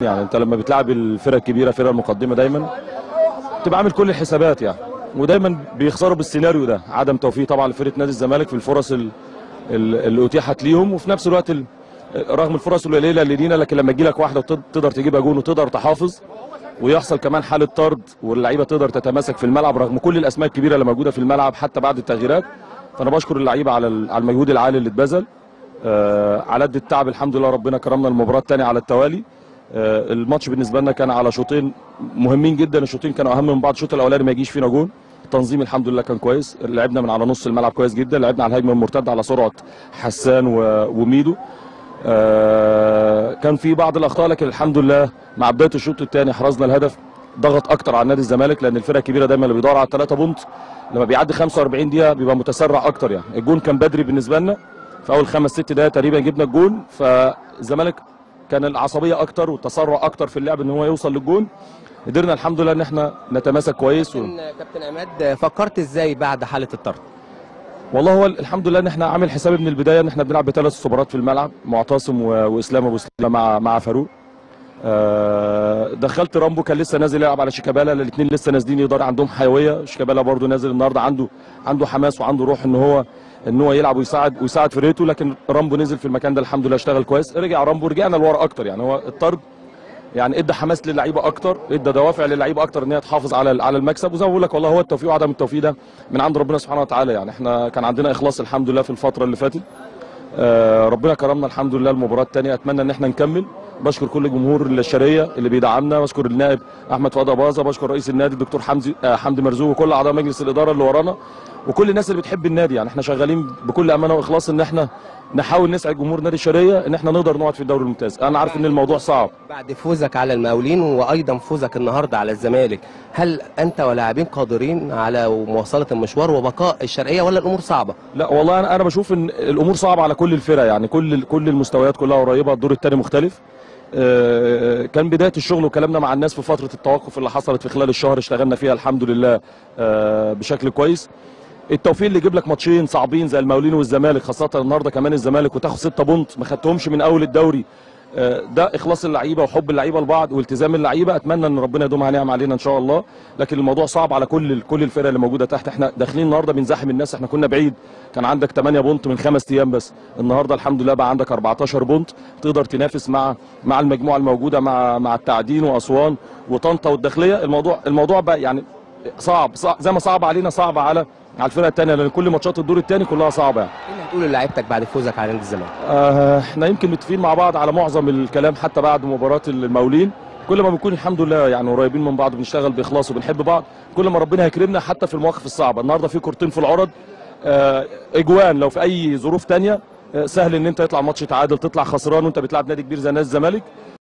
يعني انت لما بتلعب الفرق الكبيره الفرق المقدمه دايما تبقى عامل كل الحسابات يعني ودايما بيخسروا بالسيناريو ده عدم توفيق طبعا لفرقه نادي الزمالك في الفرص ال- ال- اللي اتيحت ليهم وفي نفس الوقت ال- رغم الفرص القليله اللي لينا لكن لما تجي لك واحده وتقدر تقدر تجيبها جون وتقدر تحافظ ويحصل كمان حاله طرد واللعيبه تقدر تتماسك في الملعب رغم كل الاسماء الكبيره اللي موجوده في الملعب حتى بعد التغييرات فانا بشكر اللعيبه على ال- على المجهود العالي اللي اتبذل آه، على قد التعب الحمد لله ربنا كرمنا المباراه الثانيه على التوالي آه، الماتش بالنسبه لنا كان على شوطين مهمين جدا الشوطين كانوا اهم من بعض الشوط الاولاني ما يجيش فينا جون التنظيم الحمد لله كان كويس لعبنا من على نص الملعب كويس جدا لعبنا على الهجمه المرتده على سرعه حسان و- وميدو آه، كان في بعض الاخطاء لكن الحمد لله مع بدايه الشوط الثاني حرزنا الهدف ضغط اكتر على نادي الزمالك لان الفرقه الكبيره دايما اللي بيدور على الثلاثه بونت لما بيعدي 45 دقيقه بيبقى متسرع اكتر يعني الجون كان بدري بالنسبه لنا في اول خمس ست دقائق تقريبا جبنا الجون فالزمالك كان العصبيه اكتر والتسرع اكتر في اللعب ان هو يوصل للجون قدرنا الحمد لله ان احنا نتماسك كويس و... كابتن كابتن عماد فكرت ازاي بعد حاله الطرد والله هو الحمد لله ان احنا عامل حسابي من البدايه ان احنا بنلعب بثلاث سوبرات في الملعب معتصم و... واسلام ابو سليم مع مع فاروق آه، دخلت رامبو كان لسه نازل يلعب على شيكابالا الاثنين لسه نازلين يقدر عندهم حيويه شيكابالا برضو نازل النهارده عنده عنده حماس وعنده روح ان هو ان هو يلعب ويساعد ويساعد فرقته لكن رامبو نزل في المكان ده الحمد لله اشتغل كويس رجع رامبو رجعنا لورا اكتر يعني هو الطرد يعني ادى حماس للعيبه اكتر ادى دوافع للعيبه اكتر ان هي تحافظ على على المكسب وزي ما بقول لك والله هو التوفيق وعدم التوفيق ده من عند ربنا سبحانه وتعالى يعني احنا كان عندنا اخلاص الحمد لله في الفتره اللي فاتت آه، ربنا كرمنا الحمد لله المباراه الثانيه اتمنى ان احنا نكمل بشكر كل جمهور الشرقيه اللي بيدعمنا بشكر النائب احمد فؤاد باظه بشكر رئيس النادي الدكتور حمدي آه، حمدي مرزوق وكل اعضاء مجلس الاداره اللي ورانا وكل الناس اللي بتحب النادي يعني احنا شغالين بكل امانه واخلاص ان احنا نحاول نسعد جمهور نادي الشرقيه ان احنا نقدر نقعد في الدوري الممتاز انا عارف ان الموضوع صعب بعد فوزك على المقاولين وايضا فوزك النهارده على الزمالك هل انت ولاعبين قادرين على مواصله المشوار وبقاء الشرقيه ولا الامور صعبه لا والله انا انا بشوف ان الامور صعبه على كل الفرق يعني كل كل المستويات كلها قريبه الدور الثاني مختلف آه، كان بدايه الشغل وكلامنا مع الناس في فتره التوقف اللي حصلت في خلال الشهر اشتغلنا فيها الحمد لله آه، بشكل كويس التوفيق اللي يجيب لك ماتشين صعبين زي المقاولين والزمالك خاصه النهارده كمان الزمالك وتاخد 6 بونت ما خدتهمش من اول الدوري آه، ده اخلاص اللعيبه وحب اللعيبه لبعض والتزام اللعيبه اتمنى ان ربنا يدومها نعم علينا ان شاء الله لكن الموضوع صعب على كل كل الفرق اللي موجوده تحت احنا داخلين النهارده بنزاحم الناس احنا كنا بعيد كان عندك 8 بونت من خمس ايام بس النهارده الحمد لله بقى عندك 14 بونت تقدر تنافس مع مع المجموعه الموجوده مع مع التعدين واسوان وطنطا والداخليه الموضوع الموضوع بقى يعني صعب, صعب زي ما صعب علينا صعب على على الفرقه الثانيه لان كل ماتشات الدور الثاني كلها صعبه يعني. ايه اللي هتقوله لعيبتك بعد فوزك على نادي الزمالك آه، احنا يمكن متفقين مع بعض على معظم الكلام حتى بعد مباراه المقاولين كل ما بنكون الحمد لله يعني قريبين من بعض بنشتغل باخلاص وبنحب بعض كل ما ربنا هيكرمنا حتى في المواقف الصعبه النهارده في كورتين في العرض آه، اجوان لو في اي ظروف تانية آه، سهل ان انت يطلع ماتش تعادل تطلع خسران وانت بتلعب نادي كبير زي نادي الزمالك